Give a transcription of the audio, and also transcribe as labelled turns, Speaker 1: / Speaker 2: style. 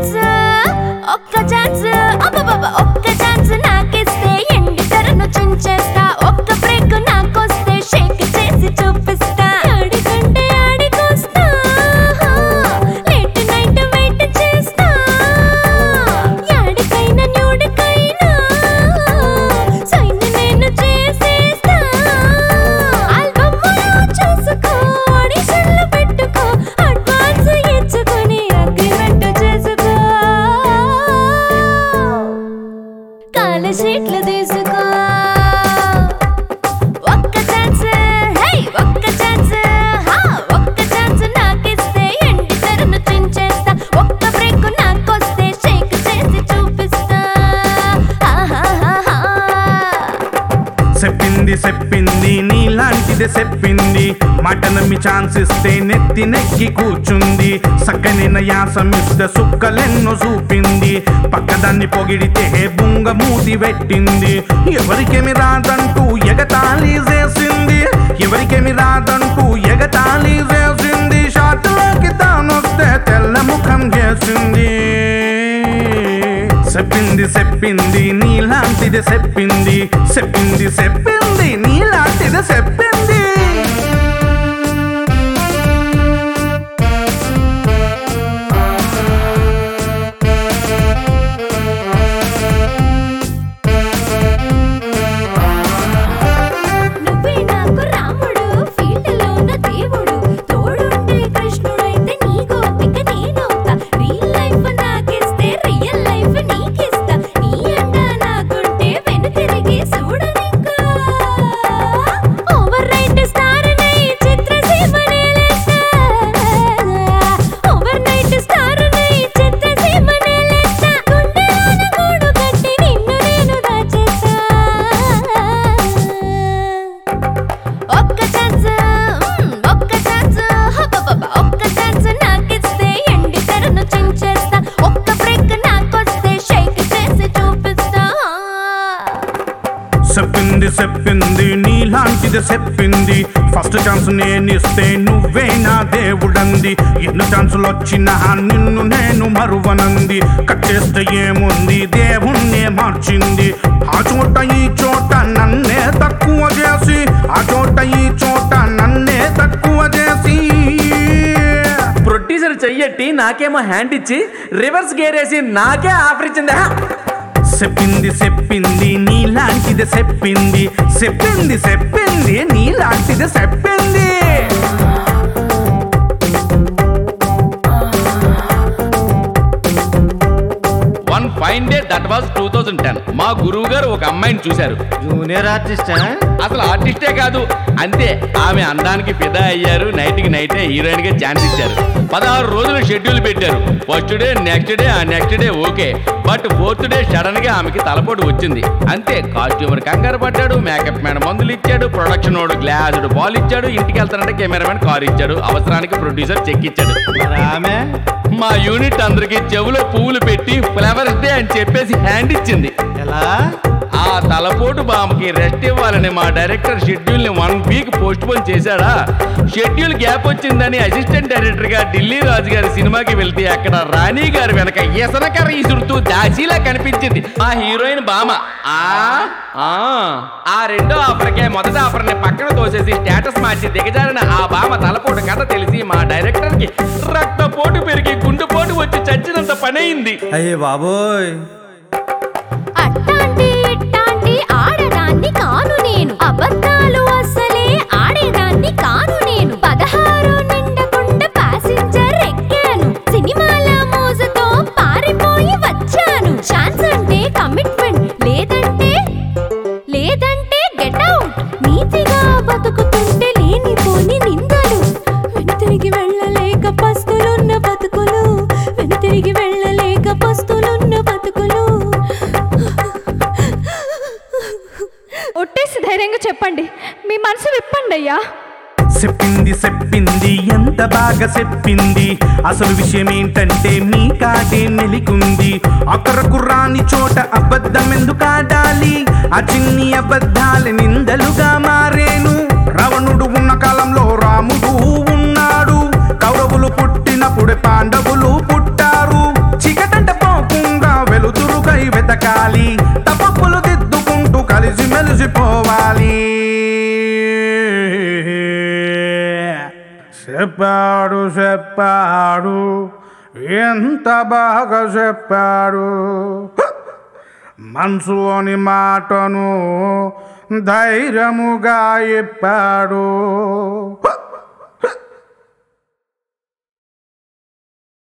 Speaker 1: Chance ఒక్క chance అబ్బబ్బబ్బ ఒక్క ఛాన్స్ నాకిస్తే ఎండి తెరను చించేస్తా ఒక్క బ్రేక్ నాకొస్తే షేక్ చేసి చూపిస్తా ఆడికంటే ఆడికొస్తా లేట్ నైట్ వెయిట్ చేస్తా యాడికైనా న్యూడికైనా సైన్ నేను చేసేస్తా ఆల్బమ్లో చూసుకో ఆడిషన్లు పెట్టుకో అడ్వాన్స్ ఇచ్చుకొని అగ్రిమెంట్ చేసుకో కాల షీట్లు తీసుకో ఒక్క ఛాన్స్ హే ఒక్క ఛాన్స్ హా ఒక్క ఛాన్స్ నాకిస్తే ఎండి తెరను చించేస్తా ఒక్క బ్రేక్ నాకొస్తే షేక్ చేసి చూపిస్తా ఆహాహాహా.
Speaker 2: చెప్పింది చెప్పింది నీలాంటిది చెప్పింది మాట నమ్మి ఛాన్స్ ఇస్తే నెత్తి నెక్కి కూర్చుంది సక్కనైన యాసమిస్తే సుక్కలెన్నో చూపింది పక్కదాన్ని పొగిడితే బుంగ మూతి పెట్టింది ఎవరికేమి రాదంటూ ఎగతాళి చేసింది ఎవరికేమి రాదంటూ ఎగతాళి చేసింది షాట్లోకి తానొస్తే తెల్ల ముఖం చేసింది చెప్పింది చెప్పింది నీలాంటిది చెప్పింది చెప్పింది చెప్పింది నీలాంటిది చెప్పింది
Speaker 1: నువ్వే నాకు రాముడు ఫీల్డ్ లోన దేవుడు తోడుంటే కృష్ణుడైతే నీ గోపిక నేనవుతా రియల్ లైఫ్ నాకిస్తే రియల్ లైఫ్ నీకిస్తా నీ అంట నాకుంటే వెను తిరిగి చూడనింకా ఓవర్ రైట్ స్టార్ నై చిత్రసీమనే లెక్క ఓవర్ నైట్ స్టార్ నై చిత్రసీమనే లెక్క గుండెలోన గూడు కట్టి నిన్ను నేను దాచేస్తా ఒక్క ఛాన్స్ ఒక్క ఛాన్స్ హబ్బబ్బబ్బ ఒక్క ఛాన్స్ నాకిస్తే ఎండి తెరను చించేస్తా ఒక్క బ్రేక్ నాకొస్తే షేక్ చేసి చూపిస్తా
Speaker 2: చెప్పింది చెప్పింది నీలాంటిది చెప్పింది ఫస్ట్ ఛాన్స్ నేనిస్తే నువ్వే నా దేవుడంది ఎన్ని ఛాన్సులు వచ్చినా నిన్ను నేను మరువనంది కట్ చేస్తే ఏముంది దేవుణ్ణే మార్చింది ఆ చోట ఈ చోట నన్నే తక్కువ చేసి ఆ చోట ఈ చోట నన్నే తక్కువ చేసి
Speaker 3: ప్రొడ్యూసర్ చెయ్యట్టి నాకేమో హ్యాండ్ ఇచ్చి రివర్స్ గేర్ వేసి నాకే ఆఫర్ ఇచ్చిందా
Speaker 2: చెప్పింది చెప్పింది నీలాంటిది చెప్పింది చెప్పింది చెప్పింది నీలాంటిది చెప్పింది
Speaker 4: one fine day that was two thousand ten మా గురువు గారు ఒక అమ్మాయిని చూశారు
Speaker 3: జూనియర్ ఆర్టిస్ట్
Speaker 4: అసలు ఆర్టిస్టే కాదు అంతే ఆమె అందానికి ఫిదా అయ్యారు నైట్ కి నైటే హీరోయిన్ గా ఛాన్స్ ఇచ్చారు పదహారు రోజులు షెడ్యూల్ పెట్టారు ఫస్ట్ డే నెక్స్ట్ డే ఆ next day okay but fourth day sudden గా ఆమెకి తలపోటు వచ్చింది అంతే కాస్ట్యూమర్ కంగారు పడ్డాడు మేకప్ మ్యాన్ మందులు ఇచ్చాడు ప్రొడక్షన్ వాడు గ్లాసుడు బాల్ ఇచ్చాడు ఇంటికి వెళ్తానంటే కెమెరామెన్ కార్ ఇచ్చాడు అవసరానికి ప్రొడ్యూసర్ చెక్ ఇచ్చాడు
Speaker 3: ఆమె
Speaker 4: మా యూనిట్ అందరికి చెవులో పువ్వులు పెట్టి ఫ్లవర్స్ డే అని చెప్పేసి హ్యాండ్ ఇచ్చింది
Speaker 3: ఎలా
Speaker 4: ఆ తలపోటు బామ్మకి రెస్ట్ ఇవ్వాలని మా డైరెక్టర్ షెడ్యూల్ ని వన్ వీక్ పోస్ట్ పోన్ చేశాడా షెడ్యూల్ గ్యాప్ వచ్చిందని అసిస్టెంట్ డైరెక్టర్ గా ఢిల్లీ రాజు గారి సినిమాకి వెళ్తే అక్కడ రాణి గారు వెనక ఎసనకర ఇసురుతూ దాసీలా కనిపించింది ఆ హీరోయిన్ బామ ఆ ఆ ఆ రెండో ఆఫర్కే మొదటి ఆఫర్ ని పక్కన తోసేసి స్టేటస్ మార్చి దిగజారిన ఆ బామ తలపోటు కథ తెలిసి మా డైరెక్టర్ కి రక్తపోటు పెరిగి గుండెపోటు వచ్చి చచ్చినంత పనయింది
Speaker 3: అయ్యే బాబోయ్
Speaker 1: అట్టాంటి ఇట్టాంటి ఆడదాన్ని కాను నేను అబద్ధాలు అసలే ఆడేదాన్ని కాను నేను పదహారు నిండకుండా ప్యాసింజర్ ఎక్కాను సినిమాల మోజుతో పారిపోయి వచ్చాను ఛాన్స్ అంటే కమిట్మెంట్ లేదంటే లేదంటే గెట్ అవుట్ నీతిగా బతుకుతుంటే లేనిపోని నిందలు వెనుతిరిగి వెళ్ళలేక పస్తులున్న బతుకులు వెనుతిరిగి వెళ్ళలేక పస్తులున్న బతుకులు
Speaker 5: ఒట్టేసి ధైర్యంగా చెప్పండి మీ మనసు విప్పండి అయ్యా
Speaker 2: చెప్పింది చెప్పింది ఎంత బాగా చెప్పింది అసలు విషయం ఏంటంటే మీ కాడే మెలికుంది అక్కరకు రాని చోట అబద్ధం ఎందుకు ఆడాలి ఆ చిన్ని అబద్ధాలు నిందలుగా మారేను రావణుడు ఉన్న కాలంలో రాముడు ఉన్నాడు కౌరవులు పుట్టినప్పుడే పాండవులు పుట్టారు చీకటంటే తెలిసిపోవాలి చెప్పాడు చెప్పాడు ఎంత బాగా చెప్పాడు మనసులోని మాటను ధైర్యముగా ఇప్పాడు